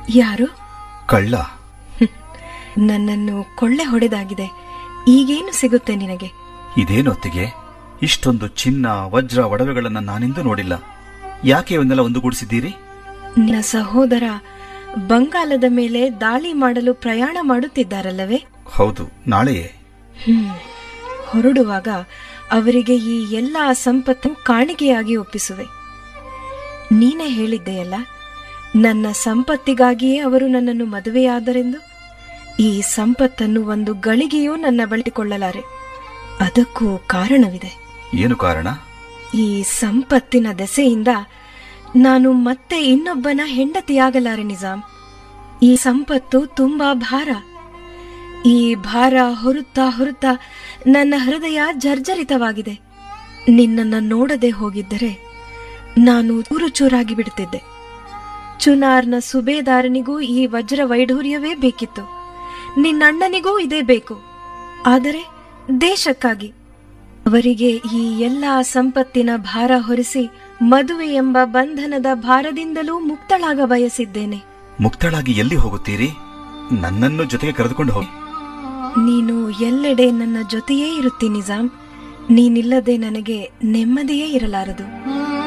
ಯಾರು ಕಳ್ಳ ನನ್ನನ್ನು ಕೊಳ್ಳೆ ಹೊಡೆದಾಗಿದೆ ಈಗೇನು ಸಿಗುತ್ತೆ ನಿನಗೆ ಇದೇನೊತ್ತಿಗೆ ಇಷ್ಟೊಂದು ಚಿನ್ನ ವಜ್ರ ಒಡವೆಗಳನ್ನ ನಾನಿಂದು ನೋಡಿಲ್ಲ ಯಾಕೆ ಇವನ್ನೆಲ್ಲ ಒಂದುಗೂಡಿಸಿದ್ದೀರಿ ನಿನ್ನ ಸಹೋದರ ಬಂಗಾಲದ ಮೇಲೆ ದಾಳಿ ಮಾಡಲು ಪ್ರಯಾಣ ಮಾಡುತ್ತಿದ್ದಾರಲ್ಲವೇ ಹೌದು ನಾಳೆಯೇ ಹ್ಮ್ ಹೊರಡುವಾಗ ಅವರಿಗೆ ಈ ಎಲ್ಲ ಸಂಪತ್ತು ಕಾಣಿಕೆಯಾಗಿ ಒಪ್ಪಿಸುವೆ ನೀನೇ ಹೇಳಿದ್ದೆಯಲ್ಲ ನನ್ನ ಸಂಪತ್ತಿಗಾಗಿಯೇ ಅವರು ನನ್ನನ್ನು ಮದುವೆಯಾದರೆಂದು ಈ ಸಂಪತ್ತನ್ನು ಒಂದು ಗಳಿಗೆಯೂ ನನ್ನ ಬಳಿಕೊಳ್ಳಲಾರೆ ಅದಕ್ಕೂ ಕಾರಣವಿದೆ ಏನು ಕಾರಣ ಈ ಸಂಪತ್ತಿನ ದೆಸೆಯಿಂದ ನಾನು ಮತ್ತೆ ಇನ್ನೊಬ್ಬನ ಹೆಂಡತಿಯಾಗಲಾರೆ ನಿಜಾಮ್ ಈ ಸಂಪತ್ತು ತುಂಬಾ ಭಾರ ಈ ಭಾರ ಹೊರುತ್ತಾ ಹೊರುತ್ತಾ ನನ್ನ ಹೃದಯ ಜರ್ಜರಿತವಾಗಿದೆ ನಿನ್ನನ್ನ ನೋಡದೆ ಹೋಗಿದ್ದರೆ ನಾನು ಚೂರು ಚೂರಾಗಿ ಬಿಡುತ್ತಿದ್ದೆ ಚುನಾರ್ನ ಸುಬೇದಾರನಿಗೂ ಈ ವಜ್ರ ವೈಢೂರ್ಯವೇ ಬೇಕಿತ್ತು ನಿನ್ನಣ್ಣನಿಗೂ ಇದೇ ಬೇಕು ಆದರೆ ದೇಶಕ್ಕಾಗಿ ಅವರಿಗೆ ಈ ಎಲ್ಲ ಸಂಪತ್ತಿನ ಭಾರ ಹೊರಿಸಿ ಮದುವೆ ಎಂಬ ಬಂಧನದ ಭಾರದಿಂದಲೂ ಮುಕ್ತಳಾಗ ಬಯಸಿದ್ದೇನೆ ಮುಕ್ತಳಾಗಿ ಎಲ್ಲಿ ಹೋಗುತ್ತೀರಿ ನನ್ನನ್ನು ಜೊತೆಗೆ ಕರೆದುಕೊಂಡು ಹೋಗಿ ನೀನು ಎಲ್ಲೆಡೆ ನನ್ನ ಜೊತೆಯೇ ಇರುತ್ತಿ ನಿಜಾಮ್ ನೀನಿಲ್ಲದೆ ನನಗೆ ನೆಮ್ಮದಿಯೇ ಇರಲಾರದು